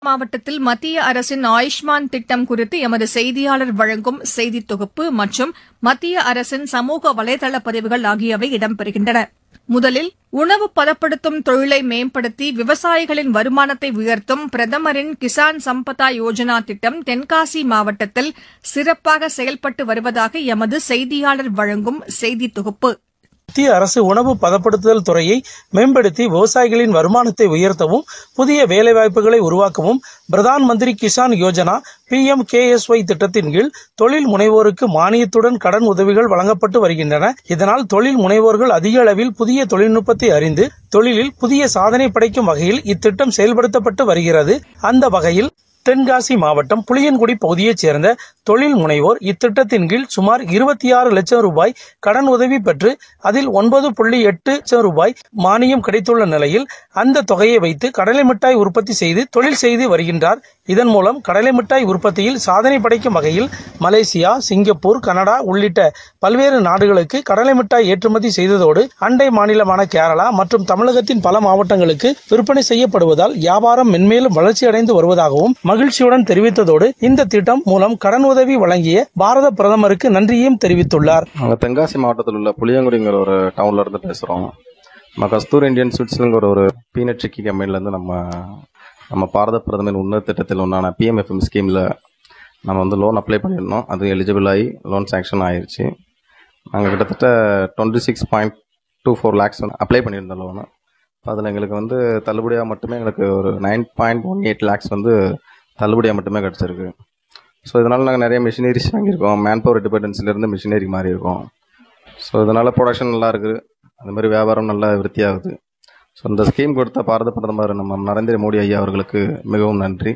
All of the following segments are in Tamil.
மாவட்டத்தில் மத்திய அரசின் ஆயுஷ்மான் திட்டம் குறித்து எமது செய்தியாளர் வழங்கும் செய்தித் தொகுப்பு மற்றும் மத்திய அரசின் சமூக வலைதள பதிவுகள் ஆகியவை இடம்பெறுகின்றன முதலில் உணவு பதப்படுத்தும் தொழிலை மேம்படுத்தி விவசாயிகளின் வருமானத்தை உயர்த்தும் பிரதமரின் கிசான் சம்பதா யோஜனா திட்டம் தென்காசி மாவட்டத்தில் சிறப்பாக செயல்பட்டு வருவதாக எமது செய்தியாளர் வழங்கும் செய்தித் தொகுப்பு மத்திய அரசு உணவு பதப்படுத்துதல் துறையை மேம்படுத்தி விவசாயிகளின் வருமானத்தை உயர்த்தவும் புதிய வேலைவாய்ப்புகளை உருவாக்கவும் Pradhan Mantri Kisan Yojana P M K S Y திட்டத்தின் கீழ் தொழில் முனைவோருக்கு மானியத்துடன் கடன் உதவிகள் வழங்கப்பட்டு வருகின்றன இதனால் தொழில் முனைவோர்கள் அதிக அளவில் புதிய தொழில்நுட்பத்தை அறிந்து தொழிலில் புதிய சாதனை படைக்கும் வகையில் இத்திட்டம் செயல்படுத்தப்பட்டு வருகிறது அந்த வகையில் தென்காசி மாவட்டம் புளியன்குடி பகுதியைச் சேர்ந்த தொழில் முனைவோர் இத்திட்டத்தின் கீழ் சுமார் இருபத்தி ஆறு லட்சம் ரூபாய் கடன் உதவி பெற்று அதில் ஒன்பது புள்ளி எட்டு லட்சம் ரூபாய் மானியம் கிடைத்துள்ள நிலையில் அந்த தொகையை வைத்து கடலை மிட்டாய் உற்பத்தி செய்து தொழில் செய்து வருகின்றார் இதன் மூலம் கடலை மிட்டாய் உற்பத்தியில் சாதனை படைக்கும் வகையில் மலேசியா சிங்கப்பூர் கனடா உள்ளிட்ட பல்வேறு நாடுகளுக்கு கடலை மிட்டாய் ஏற்றுமதி செய்ததோடு அண்டை மாநிலமான கேரளா மற்றும் தமிழகத்தின் பல மாவட்டங்களுக்கு விற்பனை செய்யப்படுவதால் வியாபாரம் மென்மேலும் வளர்ச்சியடைந்து வருவதாகவும் மகிழ்ச்சியுடன் தெரிவித்ததோடு இந்த திட்டம் மூலம் கடன் உதவி வழங்கிய பாரத பிரதமருக்கு நன்றியையும் தெரிவித்துள்ளார் நாங்கள் தென்காசி மாவட்டத்தில் உள்ள புளியங்குடிங்கிற ஒரு டவுன்ல இருந்து பேசுகிறோம் நம்ம கஸ்தூர் இந்தியன் ஸ்வீட்ஸ்ங்கிற ஒரு பீனட் சிக்கி கம்பெனிலேருந்து நம்ம நம்ம பாரத பிரதமர் உன்னத திட்டத்தில் ஒன்றான பிஎம்எஃப்எம் ஸ்கீமில் நம்ம வந்து லோன் அப்ளை பண்ணியிருந்தோம் அது எலிஜிபிள் ஆகி லோன் சேங்ஷன் ஆயிருச்சு நாங்கள் கிட்டத்தட்ட twenty six point two four lakhs வந்து அப்ளை பண்ணியிருந்தோம் லோனு அதில் எங்களுக்கு வந்து தள்ளுபடியாக மட்டுமே எங்களுக்கு ஒரு nine point one eight lakhs வந்து தள்ளுபடியாக மட்டுமே கிடச்சிருக்கு ஸோ இதனால் நாங்கள் நிறைய மிஷினரிஸ் வாங்கியிருக்கோம் மேன் பவர் டிபெண்டன்சிலேருந்து மிஷினரி மாறி இருக்கோம் ஸோ இதனால் ப்ரொடக்ஷன் நல்லா இருக்குது அந்த மாதிரி வியாபாரம் நல்லா விருத்தியாகுது ஸோ இந்த ஸ்கீம் கொடுத்த பாரத பிரதமர் நம்ம நரேந்திர மோடி ஐயா அவர்களுக்கு மிகவும் நன்றி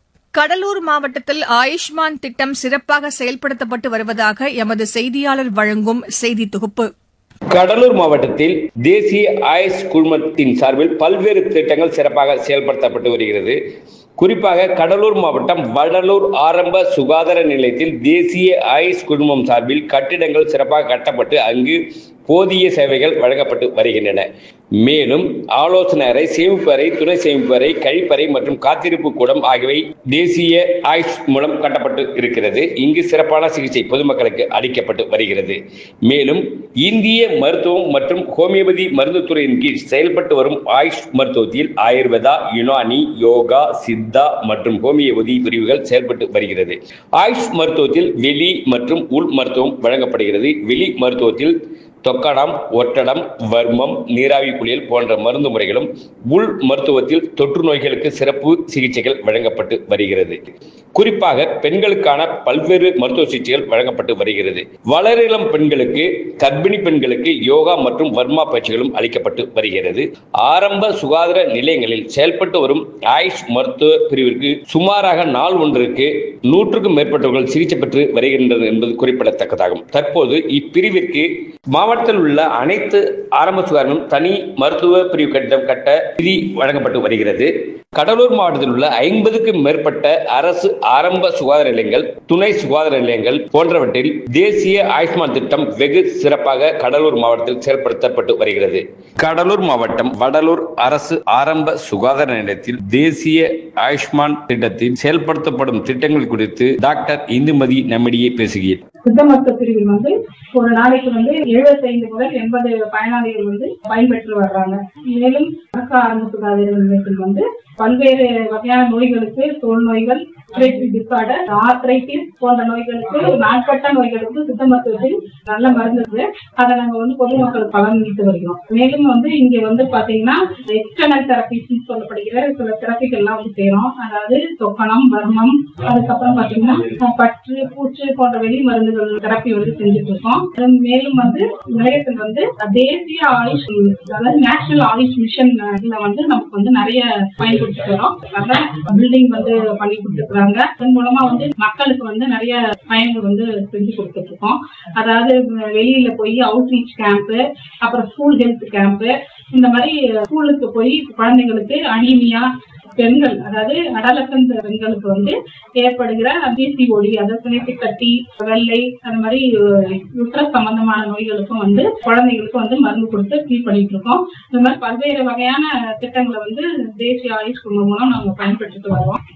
கடலூர் மாவட்டத்தில் ஆயுஷ்மான் திட்டம் சிறப்பாக செயல்படுத்தப்பட்டு வருவதாக எமது செய்தியாளர் வழங்கும் செய்தித் தொகுப்பு கடலூர் மாவட்டத்தில் தேசிய ஆயுஷ் குழுமத்தின் சார்பில் பல்வேறு திட்டங்கள் சிறப்பாக செயல்படுத்தப்பட்டு வருகிறது குறிப்பாக கடலூர் மாவட்டம் வடலூர் ஆரம்ப சுகாதார நிலையத்தில் தேசிய ஆயுஷ் குழுமம் சார்பில் கட்டிடங்கள் சிறப்பாக கட்டப்பட்டு அங்கு போதிய சேவைகள் வழங்கப்பட்டு வருகின்றன மேலும் ஆலோசனை அறை சேமிப்பு அறை துணை சேமிப்பு அறை கழிப்பறை மற்றும் காத்திருப்பு கூடம் ஆகியவை தேசிய ஆயுஷ் மூலம் கட்டப்பட்டு இருக்கிறது இங்கு சிறப்பான சிகிச்சை பொதுமக்களுக்கு அளிக்கப்பட்டு வருகிறது மேலும் இந்திய மருத்துவம் மற்றும் ஹோமியோபதி மருந்துத்துறையின் கீழ் செயல்பட்டு வரும் ஆயுஷ் மருத்துவத்தில் ஆயுர்வேதா யுனானி யோகா சித்தா மற்றும் ஹோமியோபதி பிரிவுகள் செயல்பட்டு வருகிறது ஆயுஷ் மருத்துவத்தில் வெளி மற்றும் உள் மருத்துவம் வழங்கப்படுகிறது வெளி மருத்துவத்தில் தொக்கடம் ஒட்டடம் வர்மம் நீராவி குளியல் போன்ற மருந்து முறைகளும் உள் மருத்துவத்தில் தொற்று நோய்களுக்கு சிறப்பு சிகிச்சைகள் வழங்கப்பட்டு வருகிறது குறிப்பாக பெண்களுக்கான பல்வேறு மருத்துவ சிகிச்சைகள் வழங்கப்பட்டு வருகிறது வளரிளம் பெண்களுக்கு கர்ப்பிணி பெண்களுக்கு யோகா மற்றும் வர்மா பயிற்சிகளும் அளிக்கப்பட்டு வருகிறது ஆரம்ப சுகாதார நிலையங்களில் செயல்பட்டு வரும் ஆயுஷ் மருத்துவ பிரிவிற்கு சுமாராக நாள் ஒன்றிற்கு நூற்றுக்கும் மேற்பட்டவர்கள் சிகிச்சை பெற்று வருகின்றனர் என்பது குறிப்பிடத்தக்கதாகும் தற்போது இப்பிரிவிற்கு மாவட்டத்தில் உள்ள அனைத்து ஆரம்ப சுகாதாரம் தனி மருத்துவ பிரிவு கட்டிடம் கட்ட விதி வழங்கப்பட்டு வருகிறது கடலூர் மாவட்டத்தில் உள்ள ஐம்பதுக்கும் மேற்பட்ட அரசு ஆரம்ப சுகாதார நிலையங்கள் துணை சுகாதார நிலையங்கள் போன்றவற்றில் தேசிய ஆயுஷ்மான் திட்டம் வெகு சிறப்பாக கடலூர் மாவட்டத்தில் செயல்படுத்தப்பட்டு வருகிறது கடலூர் மாவட்டம் வடலூர் அரசு ஆரம்ப சுகாதார நிலையத்தில் தேசிய ஆயுஷ்மான் திட்டத்தில் செயல்படுத்தப்படும் திட்டங்கள் குறித்து டாக்டர் இந்துமதி நம்மிடையே பேசுகிறேன் சித்த மருத்துவ பிரிவில் வந்து ஒரு நாளைக்கு வந்து எழுபத்தைந்து முதல் எண்பது பயனாளிகள் வந்து பயன்பெற்று வர்றாங்க மேலும் அரசு ஆரம்ப சுகாதார நிலையத்தில் வந்து பல்வேறு வகையான நோய்களுக்கு தோல் நோய்கள் டிசார்டர் ஆர்த்ரைட்டிஸ் போன்ற நோய்களுக்கு நாட்பட்ட நோய்களுக்கு சித்த மருத்துவத்தில் நல்ல மருந்து இருக்கு அதை நாங்க வந்து பொதுமக்களுக்கு பலனளித்து வருகிறோம் மேலும் வந்து இங்க வந்து பாத்தீங்கன்னா எக்ஸ்டர்னல் தெரபிஸ் சொல்லப்படுகிற சில தெரப்பிகள் எல்லாம் வந்து செய்யறோம் அதாவது தொக்கணம் வர்மம் அதுக்கப்புறம் பாத்தீங்கன்னா பற்று பூச்சு போன்ற வெளி மருந்துகள் தெரப்பி வந்து செஞ்சுட்டு இருக்கோம் மேலும் வந்து நிலையத்தில் வந்து தேசிய ஆயுஷ் அதாவது நேஷனல் ஆயுஷ் மிஷன் இதுல வந்து நமக்கு வந்து நிறைய பயன்படுத்திட்டு வரோம் நல்ல பில்டிங் வந்து பண்ணி கொடுத்துருக்காங்க அதன் மூலமா வந்து மக்களுக்கு வந்து நிறைய பயன்கள் வந்து செஞ்சு கொடுத்துட்டு இருக்கோம் அதாவது வெளியில போய் அவுட்ரீச் கேம்ப் அப்புறம் ஸ்கூல் ஹெல்த் கேம்ப் இந்த மாதிரி ஸ்கூலுக்கு போய் குழந்தைங்களுக்கு அனீமியா பெண்கள் அதாவது அடலசன்ட் பெண்களுக்கு வந்து ஏற்படுகிற பிசிஓடி அதாவது சினைப்பிக் கட்டி வெள்ளை அந்த மாதிரி யுட்ரஸ் சம்பந்தமான நோய்களுக்கும் வந்து குழந்தைகளுக்கும் வந்து மருந்து கொடுத்து ட்ரீட் பண்ணிட்டு இருக்கோம் இந்த மாதிரி பல்வேறு வகையான திட்டங்களை வந்து தேசிய ஆயுஷ் குழுமம் மூலம் நாங்க பயன்படுத்திட்டு வரோம்